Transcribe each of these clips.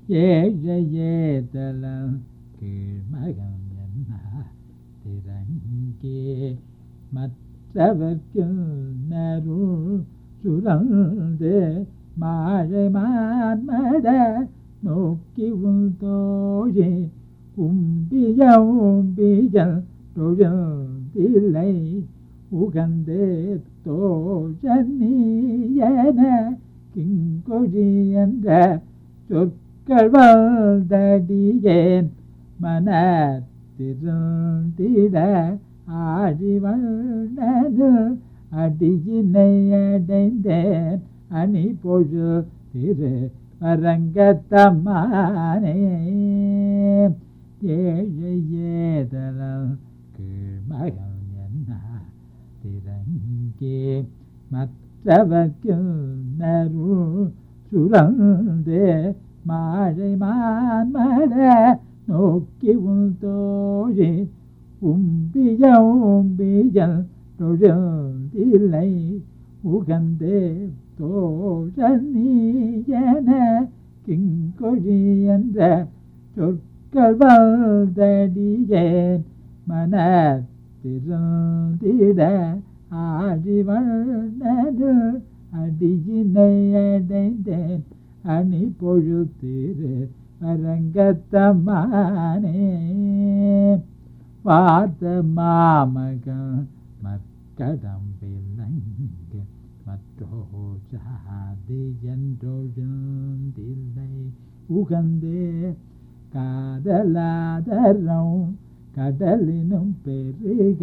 ஏழையேதலம் கீழ்மகம் என்ன திறங்கே மற்றவர்க்கு நருள் சுரந்து மாழை மான்மட நோக்கி உள் தோழி உம்பிய உம்பியல் தொழுந்தில்லை உகந்தே தோழனீயன கிங்கொழி என்ற சொற்கள் வந்தடியேன் மனத்திருந்திட ஆடி வந்தது அடியினை அடைந்தேன் அணி பொழு திரு அரங்கத்தம்மானே ஏழை ஏதலம் கீழ்மகம் என்ன திறங்கே மற்றவர்க்கு நரு சுரந்தே மாழை மான்மட நோக்கி உள் தோழி உம்பிய உம்பியல் தொழுந்தில்லை உகந்தே தோழனீயன கிங்கொழி என்ற சொற்கள் வந்தடியேன் மனத்திருந்திட ஆடி வந்தது அடியினை அடைந்தேன் அணி பொழுத்திரு அரங்கத்தம்மானே பார்த்த மாமகம் மற்கடம் விலங்க மற்றோ ஜாதி என்றொழுந்தில்லை உகந்தே காதலாதரம் கடலினும் பெருக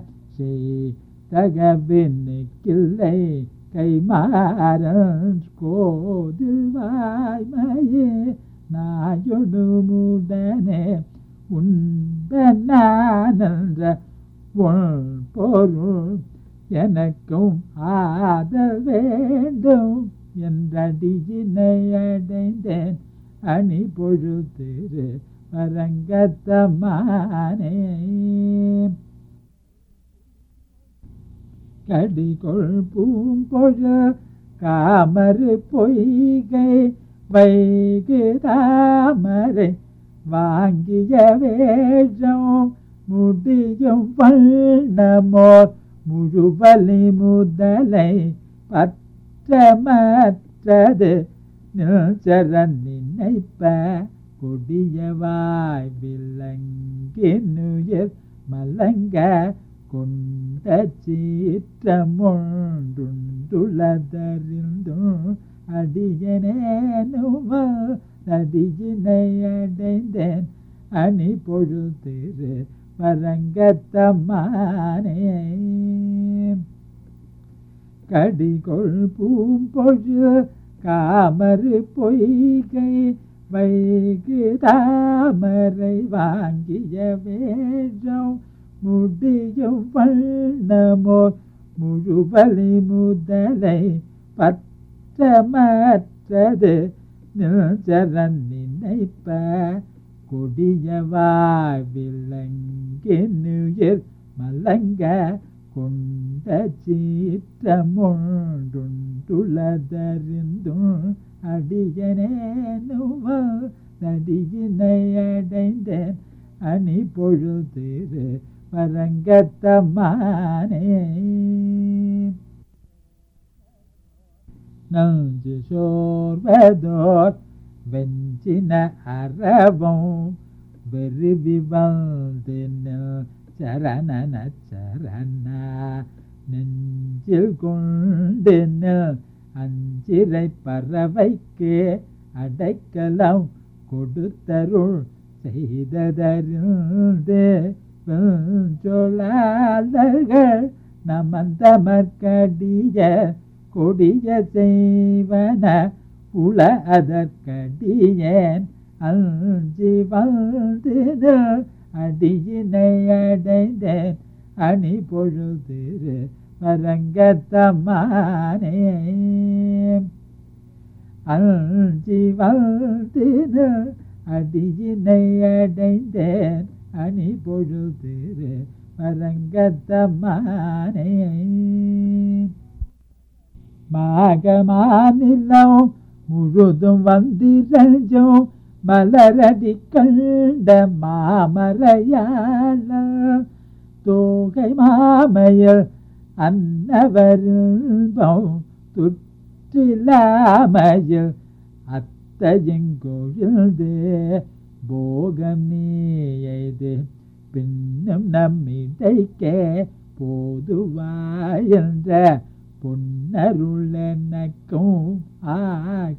செய்தகவின்னிக்கில்லை கைமாறன் கோதில் வாய்மையே நாயொடுமுடனே உண்பனானன்ற உள் பொருள் எனக்கும் ஆதல் வேண்டும் என்றடியினை அடைந்தேன் அணி பொழுதிரு வரங்கத்தமானே கடிகொள் பூம்பொழு காமரு பொய்கை வைகு தாமரை வாங்கிய வேஷம் முடியும் வண்ணமோர் முழுவலி முதலை பற்றமற்றது நில்சரன் நினைப்ப கொடியவாய் விலங்கினுயிர் மலங்க கொண்ட சீற்றமொன்றுண்டுள்ளதறிந்தும் அடியனேனுவ நடியினை அடைந்தேன் அணி பொழுதிரு வரங்கத்தம்மானே கடிகொள் பூம்பொழு காமரு பொய்கை வைகு தாமரை வாங்கிய வேஷம் முடியும் வண்ணமோ முழுவலி முதலை பற்றமற்றது நில்சரன் நினைப்ப கொடியவாய் விலங்கினுயிர் மலங்க கொண்ட சீற்றமொன்றுண்டுள்ளதறிந்தும் அடியனேனுவ நடியினை அடைந்தேன் அணி பொழுதிரு வரங்கத்தம்மானே நஞ்சு சோர்வதோர் வெஞ்சின அறவும் வெறுவி வந்தின சரணன சரண நெஞ்சில் கொண்டின அஞ்சிரை பறவைக்கு அடைக்கலம் கொடுத்தருள் செய்ததறிந்து சொல்லாளர்கள் நமந்தமற்கடிய கொடிய செய்வன உள அதற்கடியேன் அஞ்சி வந்து அடியினை அடைந்தேன் அணி பொழுதிரு வரங்கத்தம்மானே அஞ்சி வந்து அடியினை அடைந்தேன் அணி பொழுதிரு வரங்கத்தம்மானே மாகமானிலம் முழுதும் வந்திரஞ்சும் மலரடி கண்ட மாமரையாள தோகை மாமையல் அன்னவரின்பம் துற்றிலாமையில் அத்தையங்கொழுது போகம் நீயது பின்னும் நம்மிடைக்கே போதுவாயென்ற பொன்னருள் எனக்கும் ஆக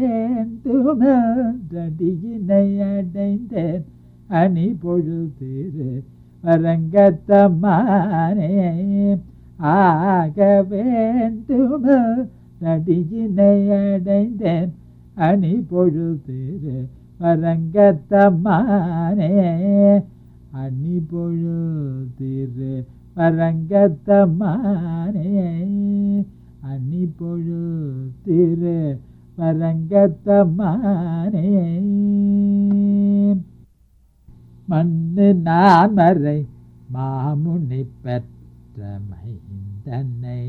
வேண்டுமென்றடியினை அடைந்தேன் அணி பொழுதிரு வரங்கத்தம்மானே ஆக வேண்டுமென்றடியினை அடைந்தேன் அணி பொழுதிரு வரங்கத்தம்மானே அணி பொழுதிரு வரங்கத்தம்மானே அணி பொழுதிரு வரங்கத்தம்மானே மண்ணு நான் மறை மாமுனி பெற்ற மைந்தன்னை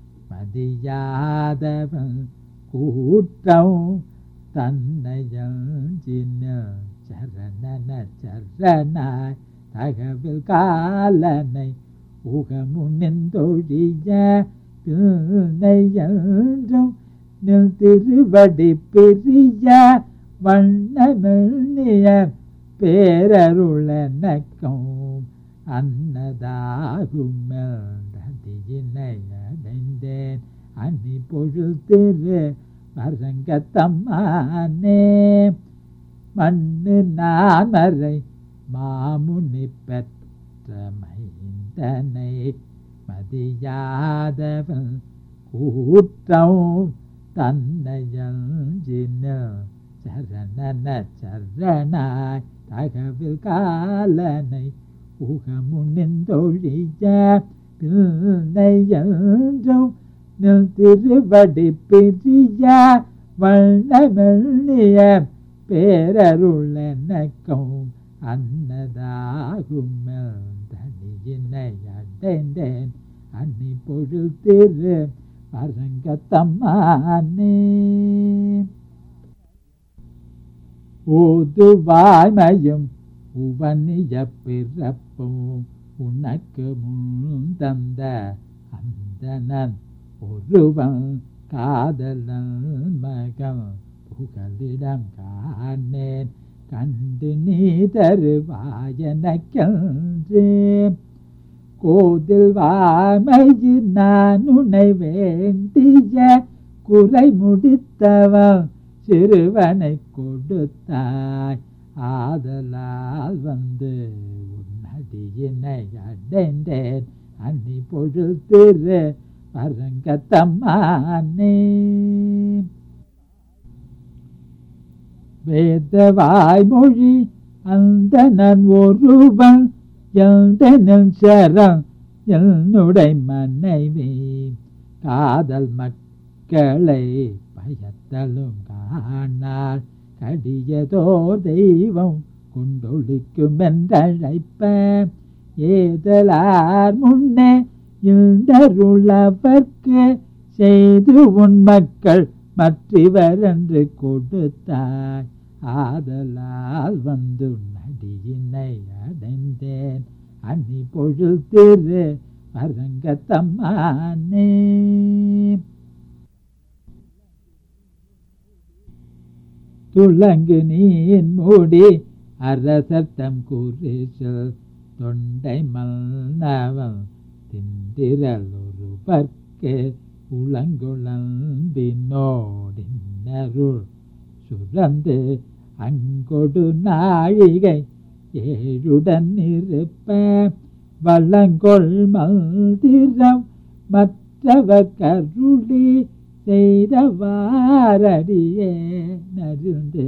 மதியாதவன் கூட்டம் தன்னையும் சின்ன சரணன சரணாய் தகவல் காலனை உகமுனிந்தொழிய திணையன்றும் நில் திருவடி பிரிய வண்ணமிழ்நிய பேரருளனக்கும் அன்னதாகும் மேடியினை அடைந்தேன் அன்னி பொழுதிரு வரங்கத்தம்மானே மண்ணு நான் மறை மாமுனி பெற்ற மைந்தனை மதியாதவன் கூட்டம் தன்னையஞ்சின சரணன சரணாய் தகவில் காலனை உகமுனிந்தொழிய பிள்ளையன்றும் நில் திருவடி பிரிய வண்ணமெல்லிய பேரருள் எனக்கும் அன்னதாகும் தனியினை அடைந்தேன் அன்னி பொழுதிரு பரங்கத்தம்மானே ஓது வாய்மையும் உவனிய பிறப்பும் உனக்கு முன் தந்த அந்தனன் ஒருவன் காதலன் மகம் புகலிடம் காணேன் கண்டு நீ தருவாயனக்கென்றே கோதில் வாமையில் நான் உன்னை வேண்டிய குறை முடித்தவன் சிறுவனை கொடுத்தாய் ஆதலால் வந்து உன்னடியினை அடைந்தேன் அன்னி பொழுதிரு பரங்கத்தம்மானே வேத வாய்மொழி அந்த நான் ஒருவன் எந்தனன் சரம் என்னுடைய மனைவி காதல் மக்களை பயத்தலும் காணால் கடியதோ தெய்வம் கொண்டொழிக்கும் என்றழைப்ப ஏதலார் முன்னே இந்தருளவர்க்கு செய்து உன் மக்கள் மற்றவர் என்று கொடுத்தாய் ஆதலால் வந்து நடியினை அடைந்தேன் அன்னி பொழுதிரு அரங்கத்தம்மானே துளங்கு நீன் மூடி அரசத்தம் குறிசு தொண்டை மல்னவன் திண்டிரல் ஒரு பர்க்கு உளங்குழம்பினோடின்னருள் சுரந்து அங்கொடு நாழிகை ஏழுடன் இருப்ப வள்ளங்கொள் மல்திரம் மற்றவ கருளி செய்தவாரடியே நருந்து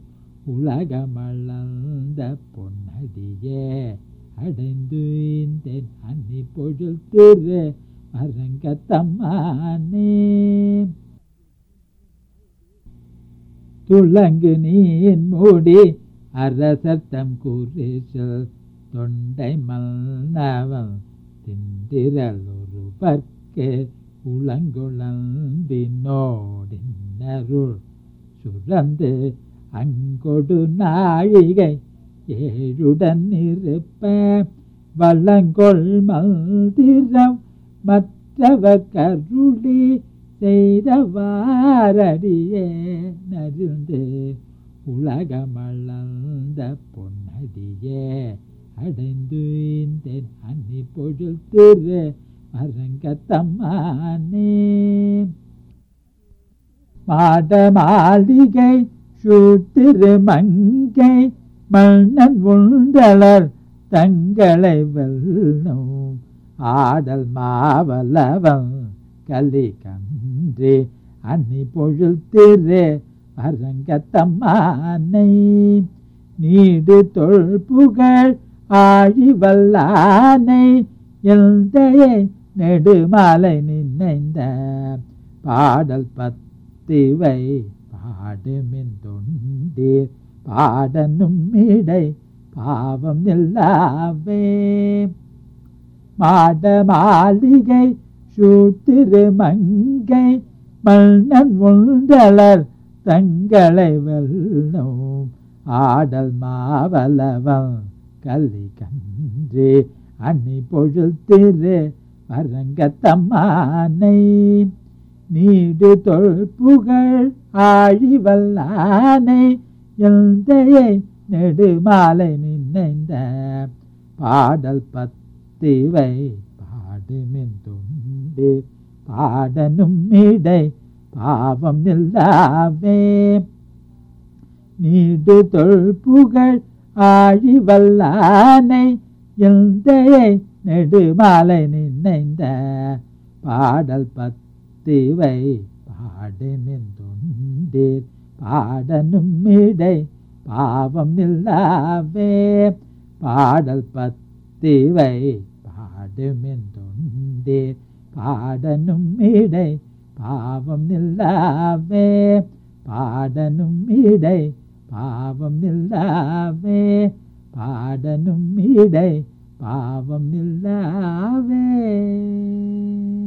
உலகமளந்த பொன்னடியே அடைந்து இந்த அன்னி பொழுது திரு அரங்கத்தம்மானே துளங்கு நீன் மூடி அரசத்தம் குறிசு தொண்டை மல்னவன் திண்டிரல் ஒரு பர்க்கு உளங்குழம்பினோடின்னருள் சுரந்து அங்கொடு நாழிகை ஏழுடன் இருப்ப வல்லங்கொள் மல்திரம் மற்றவ கருளி செய்தவாரடியே நருந்து உலகமளந்த பொன்னடியே அடைந்து இந்த அன்னி பொழுது திரு அரங்கத்தம்மானே மாட மாளிகை சூத்திரு மங்கை மன்னன் உண்டலர் தங்களை வெல்லும் ஆடல் மாவலவன் கலி கன்றே அன்னி பொழுத்திரு அரங்கத்தம்மானை நீடு தொல் புகழ் ஆழி வல்லானை எந்தையை நெடுமாலை நினைந்த பாடல் பத்திவை பாடுமின் தொண்டீர் பாடனும் இடை பாவம் இல்லாவே மாட மாளிகை சூத்திரு மங்கை மன்னன் உண்டலர் தங்களை வெல்லும் ஆடல் மாவலவன் கலி கன்றே அன்னி பொழுத்திரு அரங்கத்தம்மானை நீடு தொல் புகழ் ஆழி வல்லானை எந்தையை நெடுமாலை நினைந்த பாடல் பத்திவை பாடுமின் துண்டு பாடனும் இடை பாவம் இல்லாவே நீடு தொல் புகழ் ஆழி வல்லானை எந்தையை நெடுமாலை நினைந்த பாடல் பத்திவை பாடுமின் தொண்டீர் பாடனும் இடை பாவம் இல்லாவே பாடல் பத்திவை பாடுமின் தொண்டீர் பாடனும் இடை பாவம் இல்லாவே பாடனும் இடை பாவம் இல்லாவே பாடனும் இடை பாவம் இல்லாவே